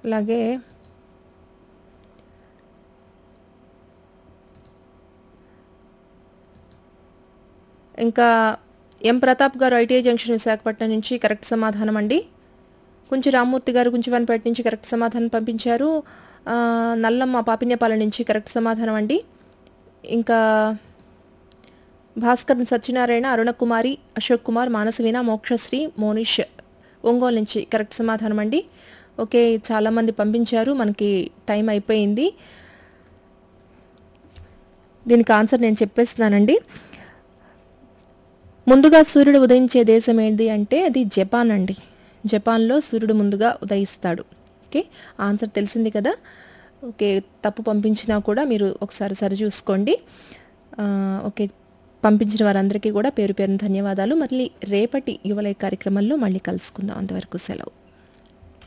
అలాగే ఇంకా ఎం ప్రతాప్ గారు ఐటీఐ జంక్షన్ విశాఖపట్నం నుంచి కరెక్ట్ సమాధానం అండి కొంచెం రామ్మూర్తి గారు గుంచివన్పేట నుంచి కరెక్ట్ సమాధానం పంపించారు ఆ, నల్లమ్మ పాపినేపాలెం నుంచి కరెక్ట్ సమాధానం అండి ఇంకా భాస్కర్ సత్యనారాయణ అరుణకుమారి అశోక్ కుమార్ మానసవీణ మోక్షశ్రీ మోనిష్ ఒంగోలు నుంచి కరెక్ట్ సమాధానం అండి ఓకే చాలామంది పంపించారు మనకి టైం అయిపోయింది దీనికి ఆన్సర్ నేను చెప్పేస్తున్నానండి ముందుగా సూర్యుడు ఉదయించే దేశం ఏంటి అంటే అది జపాన్ అండి జపాన్లో సూర్యుడు ముందుగా ఉదయిస్తాడు ఓకే ఆన్సర్ తెలిసింది కదా ఓకే తప్పు పంపించినా కూడా మీరు ఒకసారి సరి చూసుకోండి ఆ, ఓకే పంపించిన వారందరికీ కూడా పేరు పేరున ధన్యవాదాలు మళ్ళీ రేపటి యువలయ కార్యక్రమంలో మళ్ళీ కలుసుకుందాం అంతవరకు సెలవు